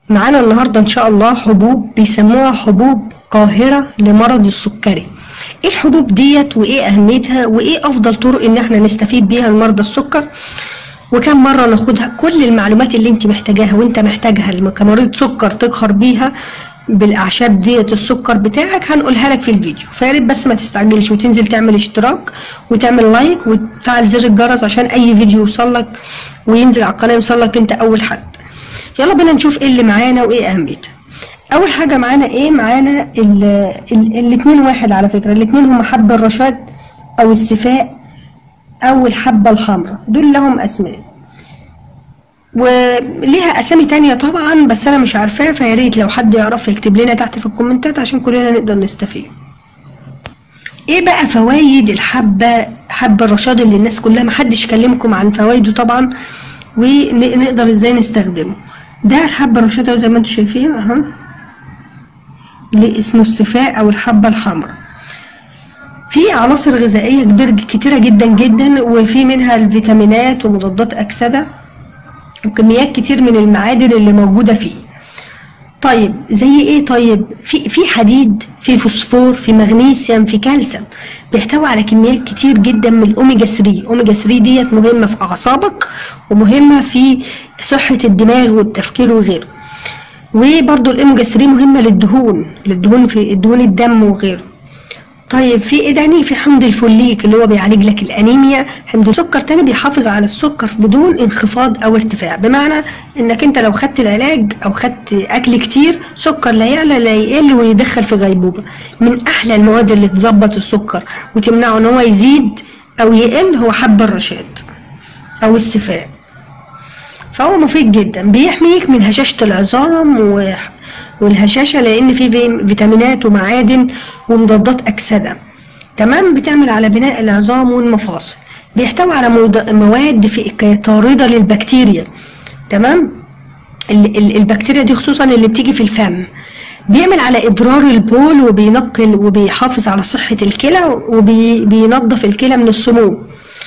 معانا النهارده ان شاء الله حبوب بيسموها حبوب قاهره لمرض السكري ايه الحبوب ديت وايه اهميتها وايه افضل طرق ان احنا نستفيد بيها لمرضى السكر وكم مره ناخدها كل المعلومات اللي انت محتاجاها وانت محتاجها لما كمريض سكر تقهر بيها بالاعشاب ديت السكر بتاعك هنقولها لك في الفيديو فيا ريت بس ما تستعجلش وتنزل تعمل اشتراك وتعمل لايك وتفعل زر الجرس عشان اي فيديو يوصلك وينزل على القناه يوصلك انت اول حد يلا بينا نشوف ايه اللي معانا وايه اهميتها اول حاجه معانا ايه معانا ال- ال- الاتنين واحد على فكره الاتنين هم حب الرشاد او السفاء او الحبه الحمراء دول لهم اسماء وليها اسامي تانية طبعا بس انا مش عارفاها فيا ريت لو حد يعرفها يكتب لنا تحت في الكومنتات عشان كلنا نقدر نستفيد ايه بقى فوائد الحبه حب الرشاد اللي الناس كلها محدش كلمكم عن فوائده طبعا ونقدر ازاي نستخدمه ده حب الرشاد أهو زي ما انتم شايفين اهو اللي اسمه الصفاء او الحبه الحمراء في عناصر غذائيه كبير كتيره جدا جدا وفي منها الفيتامينات ومضادات اكسده وكميات كتير من المعادن اللي موجوده فيه طيب زي ايه طيب في في حديد في فوسفور في مغنيسيوم في كالسيوم بيحتوي على كميات كتير جدا من الاوميجا 3 اوميجا 3 ديت مهمه في اعصابك ومهمه في صحه الدماغ والتفكير وغيره وبرضو الاوميجا 3 مهمه للدهون للدهون في دهون الدم وغيره طيب في ايه تاني في حمض الفوليك اللي هو بيعالج لك الانيميا حمض السكر تاني بيحافظ على السكر بدون انخفاض او ارتفاع بمعنى انك انت لو خدت العلاج او خدت اكل كتير سكر لا يعلى لا يقل ويدخل في غيبوبه من احلى المواد اللي تظبط السكر وتمنعه ان هو يزيد او يقل هو حب الرشاد او السفاء فهو مفيد جدا بيحميك من هشاشة العظام و... والهشاشة لأن فيه في- فيتامينات ومعادن ومضادات أكسدة تمام بتعمل على بناء العظام والمفاصل بيحتوي على مود- مواد في طاردة للبكتيريا تمام ال- ال- البكتيريا دي خصوصا اللي بتيجي في الفم بيعمل على إضرار البول وبينقل وبيحافظ على صحة الكلى وبينظف الكلى من السموم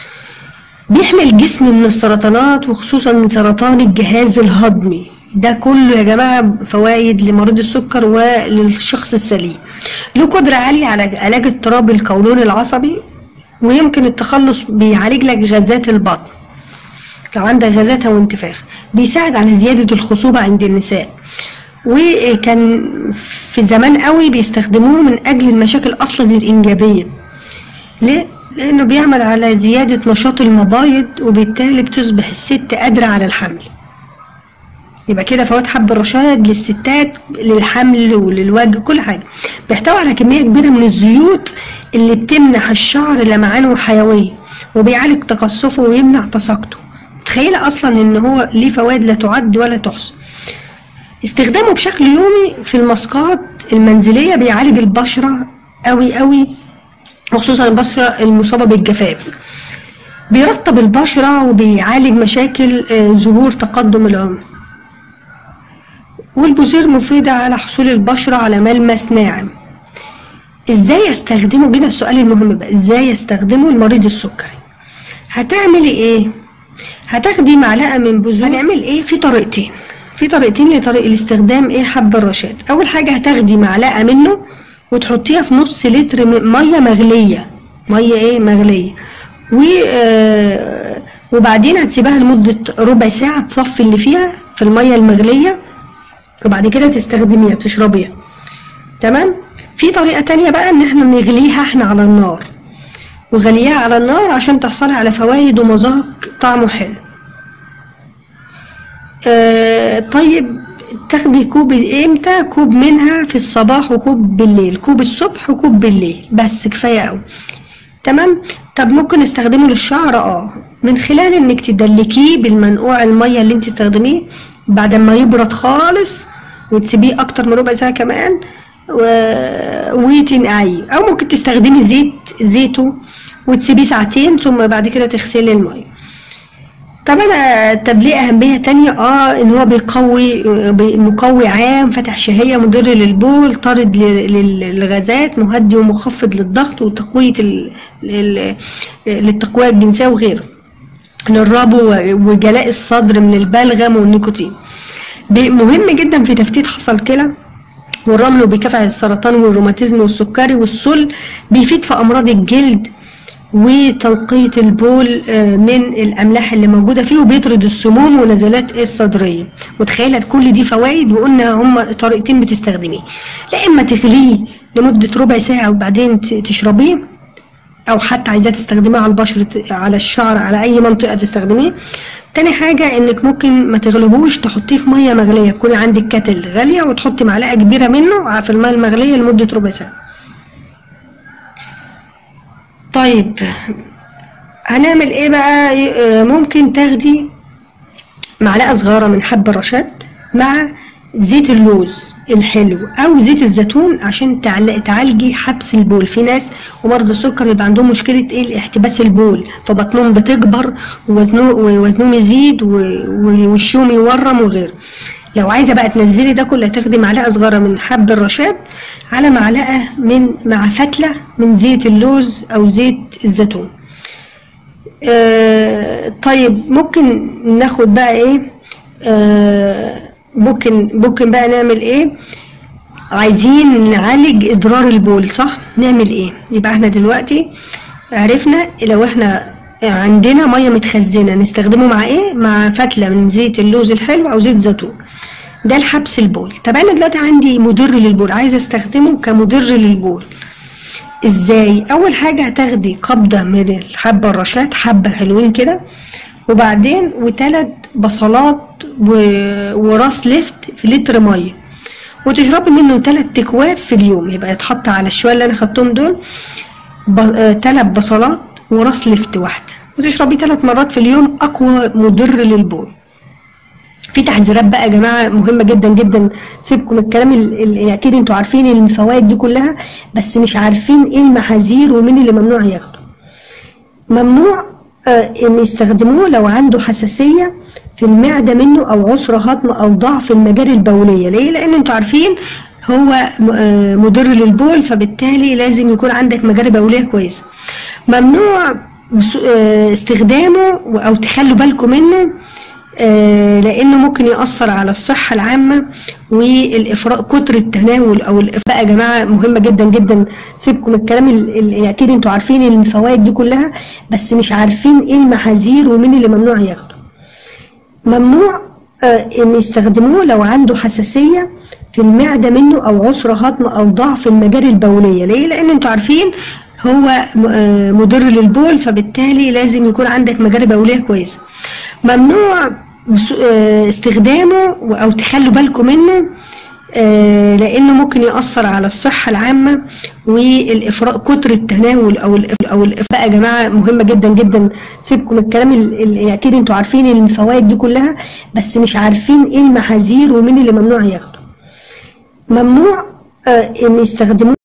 بيحمي الجسم من السرطانات وخصوصا من سرطان الجهاز الهضمي ده كله يا جماعة فوائد لمريض السكر وللشخص السليم له قدرة عالية على علاج اضطراب القولون العصبي ويمكن التخلص بيعالج لك غازات البطن لو عندك غازات او انتفاخ بيساعد على زيادة الخصوبة عند النساء وكان في زمان قوي بيستخدموه من اجل المشاكل اصلا الانجابية ليه؟ لأنه بيعمل على زيادة نشاط المبايض وبالتالي بتصبح الست قادرة على الحمل يبقى كده فوائد حب الرشاد للستات للحمل وللوجه كل حاجة بيحتوي على كمية كبيرة من الزيوت اللي بتمنح الشعر لمعان وحيوية وبيعالج تقصفه ويمنع تساقطه متخيلة أصلا إن هو ليه فوائد لا تعد ولا تحصى استخدامه بشكل يومي في الماسكات المنزلية بيعالج البشرة قوي قوي وخصوصا البشرة المصابة بالجفاف بيرطب البشرة وبيعالج مشاكل آه، ظهور تقدم العمر والبذور مفيدة على حصول البشرة على ملمس ناعم ازاي استخدمه جينا السؤال المهم بقى ازاي استخدمه المريض السكري هتعملي ايه هتاخدي معلقة من بذور هنعمل ايه في طريقتين في طريقتين لطريق الاستخدام ايه حب الرشاد اول حاجة هتاخدي معلقة منه وتحطيها في نص لتر م- مية مغلية مية ايه مغلية و آه، وبعدين هتسيبها لمدة ربع ساعة تصفي اللي فيها في المية المغلية وبعد كده تستخدميها تشربيها تمام في طريقة تانية بقى ان احنا نغليها احنا على النار وغليها على النار عشان تحصلي على فوائد ومذاق طعمه حلو آه طيب تاخدي كوب امتى كوب منها في الصباح وكوب بالليل كوب الصبح وكوب بالليل بس كفايه قوي تمام طب ممكن استخدمه للشعر اه من خلال انك تدلكيه بالمنقوع الميه اللي انت تستخدميه بعد ما يبرد خالص وتسيبيه اكتر من ربع ساعه كمان و... وتنقعيه او ممكن تستخدمي زيت زيته وتسيبيه ساعتين ثم بعد كده تغسلي الميه طبعا طب ليه أهمية تانية اه ان هو بيقوي بي- مقوي عام فتح شهية مضر للبول طارد لل- لل- للغازات مهدي ومخفض للضغط وتقوية ال- لل- للتقوية الجنسية وغيره للربو وجلاء الصدر من البلغم والنيكوتين ب- مهم جدا في تفتيت حصى الكلى والرمل وبيكافح السرطان والروماتيزم والسكري والسل بيفيد في امراض الجلد وتنقية البول آه، من الأملاح اللي موجودة فيه وبيطرد السموم ونزلات الصدرية متخيلة كل دي فوائد وقلنا هما طريقتين بتستخدميه لا إما تغليه لمدة ربع ساعة وبعدين ت- تشربيه او حتى عايزاه تستخدميه على البشرة على الشعر على اي منطقة تستخدميه تاني حاجة انك ممكن ما تغلبوش تحطيه في مية مغلية تكوني عندك كاتل غالية وتحطي معلقة كبيرة منه في المية المغلية لمدة ربع ساعة طيب هنعمل ايه بقى آه، ممكن تاخدي معلقة صغيرة من حب الرشاد مع زيت اللوز الحلو او زيت الزيتون عشان تعل- تعالجي حبس البول في ناس ومرضى السكر بيبقى عندهم مشكله ايه الاحتباس البول فبطنهم بتكبر ووزنه ووزنهم يزيد و- ووشهم يورم وغيره لو عايزه بقى تنزلي ده كله هتاخدي معلقه صغيره من حب الرشاد على معلقه من مع فتله من زيت اللوز او زيت الزيتون آه، طيب ممكن ناخد بقى ايه آه، ممكن ممكن بقى نعمل ايه عايزين نعالج اضرار البول صح نعمل ايه يبقى احنا دلوقتي عرفنا لو احنا عندنا ميه متخزنه نستخدمه مع ايه مع فتله من زيت اللوز الحلو او زيت زيتون ده لحبس البول طب انا دلوقتي عندي مضر للبول عايزه استخدمه كمضر للبول ازاي اول حاجه هتاخدي قبضه من الحبه الرشاد حبه حلوين كده وبعدين وثلاث بصلات و... وراس لفت في لتر ميه وتشربي منه ثلاث تكواف في اليوم يبقى يتحط على الشويه اللي انا خدتهم دول ب... آه، ثلاث بصلات وراس لفت واحده وتشربي ثلاث مرات في اليوم اقوى مضر للبول في تحذيرات بقى يا جماعه مهمه جدا جدا سيبكم من الكلام ال- ال- اكيد انتوا عارفين الفوائد دي كلها بس مش عارفين ايه المحاذير ومين اللي ممنوع ياخده ممنوع آه، ان يستخدموه لو عنده حساسيه في المعده منه او عسر هضم او ضعف في المجاري البوليه ليه لان انتوا عارفين هو م- آه، مضر للبول فبالتالي لازم يكون عندك مجاري بوليه كويسه ممنوع بس- آه، استخدامه و- او تخلوا بالكم منه آه، لانه ممكن ياثر على الصحه العامه والافراط كتر التناول او الافراط يا جماعه مهمه جدا جدا سيبكم من الكلام ال- ال- اكيد انتوا عارفين الفوائد دي كلها بس مش عارفين ايه المحاذير ومين اللي ممنوع ياخده ممنوع آه، ان يستخدموه لو عنده حساسيه في المعده منه او عسر هضم او ضعف في المجاري البوليه ليه لان انتوا عارفين هو م- آه، مضر للبول فبالتالي لازم يكون عندك مجاري بوليه كويسه ممنوع بس- آه، استخدامه و- او تخلوا بالكم منه آه، لانه ممكن ياثر على الصحه العامه والافراط كتر التناول او الإف- او الإف- يا جماعه مهمه جدا جدا سيبكم من الكلام ال- ال- اكيد انتوا عارفين الفوائد دي كلها بس مش عارفين ايه المحاذير ومين اللي ممنوع ياخده ممنوع آه، ان يستخدموه